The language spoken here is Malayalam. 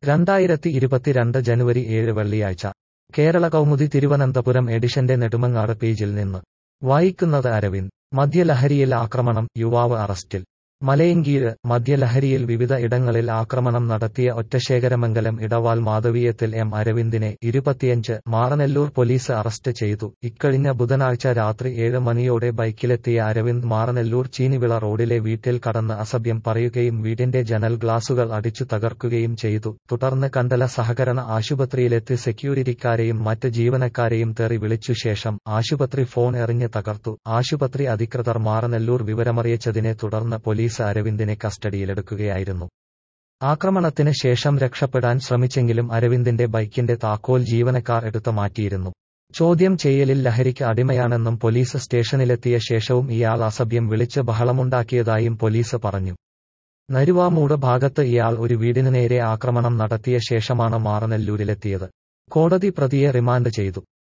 രണ്ടായിരത്തി ഇരുപത്തിരണ്ട് ജനുവരി ഏഴ് വെള്ളിയാഴ്ച കേരള കൗമുദി തിരുവനന്തപുരം എഡിഷന്റെ നെടുമങ്ങാട് പേജിൽ നിന്ന് വായിക്കുന്നത് അരവിന്ദ് മദ്യലഹരിയിൽ ആക്രമണം യുവാവ് അറസ്റ്റിൽ മലയങ്കീഴ് മദ്യലഹരിയിൽ വിവിധ ഇടങ്ങളിൽ ആക്രമണം നടത്തിയ ഒറ്റശേഖരമംഗലം ഇടവാൾ മാധവീയത്തിൽ എം അരവിന്ദിനെ ഇരുപത്തിയഞ്ച് മാറനെല്ലൂർ പോലീസ് അറസ്റ്റ് ചെയ്തു ഇക്കഴിഞ്ഞ ബുധനാഴ്ച രാത്രി ഏഴ് മണിയോടെ ബൈക്കിലെത്തിയ അരവിന്ദ് മാറനെല്ലൂർ ചീനിവിള റോഡിലെ വീട്ടിൽ കടന്ന് അസഭ്യം പറയുകയും വീടിന്റെ ജനൽ ഗ്ലാസുകൾ അടിച്ചു തകർക്കുകയും ചെയ്തു തുടർന്ന് കണ്ടല സഹകരണ ആശുപത്രിയിലെത്തി സെക്യൂരിറ്റിക്കാരെയും മറ്റ് ജീവനക്കാരെയും തെറി വിളിച്ചു ശേഷം ആശുപത്രി ഫോൺ എറിഞ്ഞ് തകർത്തു ആശുപത്രി അധികൃതർ മാറനെല്ലൂർ വിവരമറിയിച്ചതിനെ തുടർന്ന് പോലീസ് അരവിന്ദിനെ കസ്റ്റഡിയിലെടുക്കുകയായിരുന്നു ആക്രമണത്തിന് ശേഷം രക്ഷപ്പെടാൻ ശ്രമിച്ചെങ്കിലും അരവിന്ദിന്റെ ബൈക്കിന്റെ താക്കോൽ ജീവനക്കാർ എടുത്തു മാറ്റിയിരുന്നു ചോദ്യം ചെയ്യലിൽ ലഹരിക്ക് അടിമയാണെന്നും പോലീസ് സ്റ്റേഷനിലെത്തിയ ശേഷവും ഇയാൾ അസഭ്യം വിളിച്ച് ബഹളമുണ്ടാക്കിയതായും പോലീസ് പറഞ്ഞു നരുവാമൂട് ഭാഗത്ത് ഇയാൾ ഒരു വീടിനു നേരെ ആക്രമണം നടത്തിയ ശേഷമാണ് മാറനെല്ലൂരിലെത്തിയത് കോടതി പ്രതിയെ റിമാൻഡ് ചെയ്തു